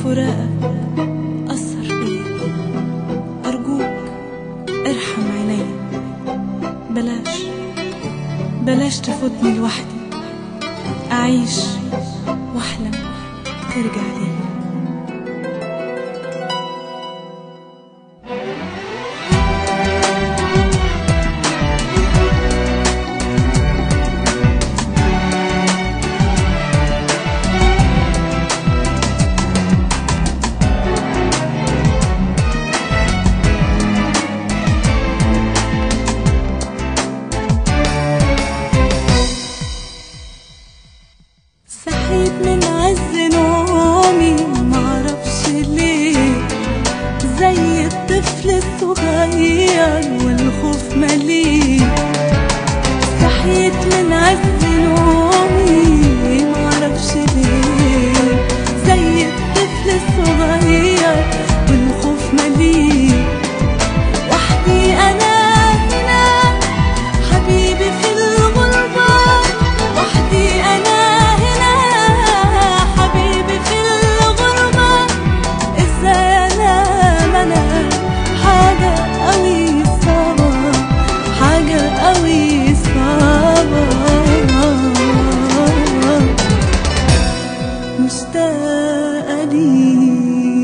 فراقك أثر فيا أرجوك ارحم عيني بلاش بلاش تفوتني لوحدي أعيش وأحلم ترجع لي صحيت من عز نومي معرفش ليه زي الطفل الصغير والخوف مليه صحيت من عز نومي معرفش ليه زي الطفل الصغير والخوف مليه وحدي انا هنا حبيبي في الغربة وحدي أنا هنا حبيبي في الغربة إزاي أنام أنا حاجة أوي صعبة حاجة أوي صعبة مشتاقة ليك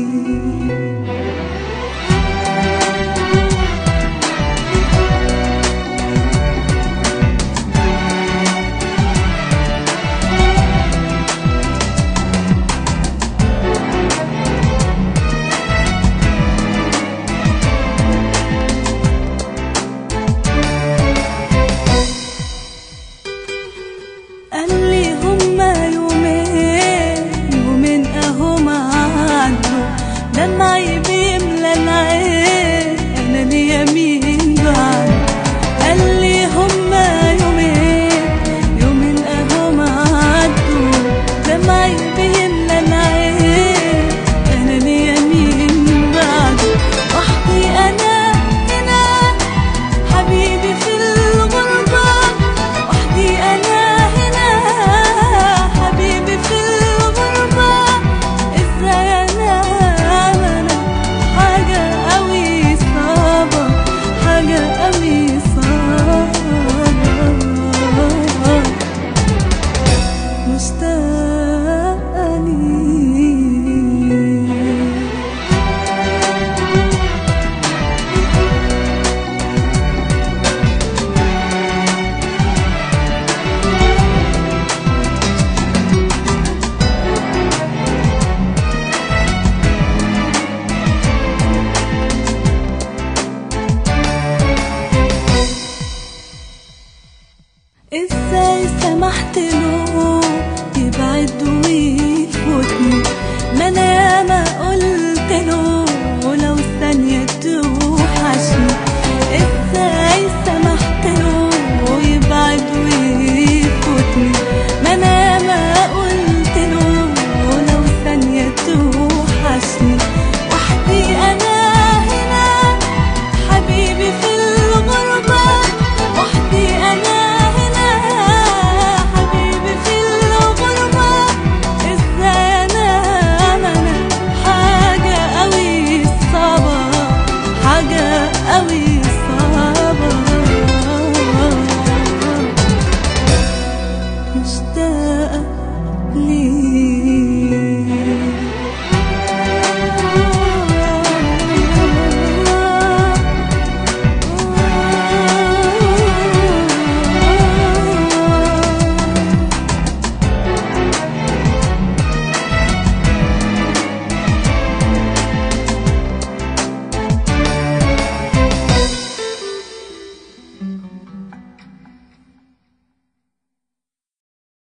قال لي هما يومين يومين اهو عدوا دمعي بيملى العين انا ليا مين بعد قال لي هما يومين يومين اهو عدوا دمعي بيملى العين انا ليا مين بعد وحدي انا هنا حبيبي في الغربة وحدي أنا هنا حبيبي في الغربة إزاي أنا أنا حاجة أوي صعبة حاجة أوي صعبة مشتاقة ليك ازاي سمحت له يبعد ويفوتني ما انا ياما قلت له ولو ثانية توحشني ازاي سمحت له يبعد ويفوتني ما انا ياما قلت له ولو ثانية توحشني وحدي انا هنا حبيبي في الغربة وحدي أنا هنا حبيبي في الغربة إزاي أنا أنا حاجة أوي صعبة حاجة أوي صعبة مشتاقة ليك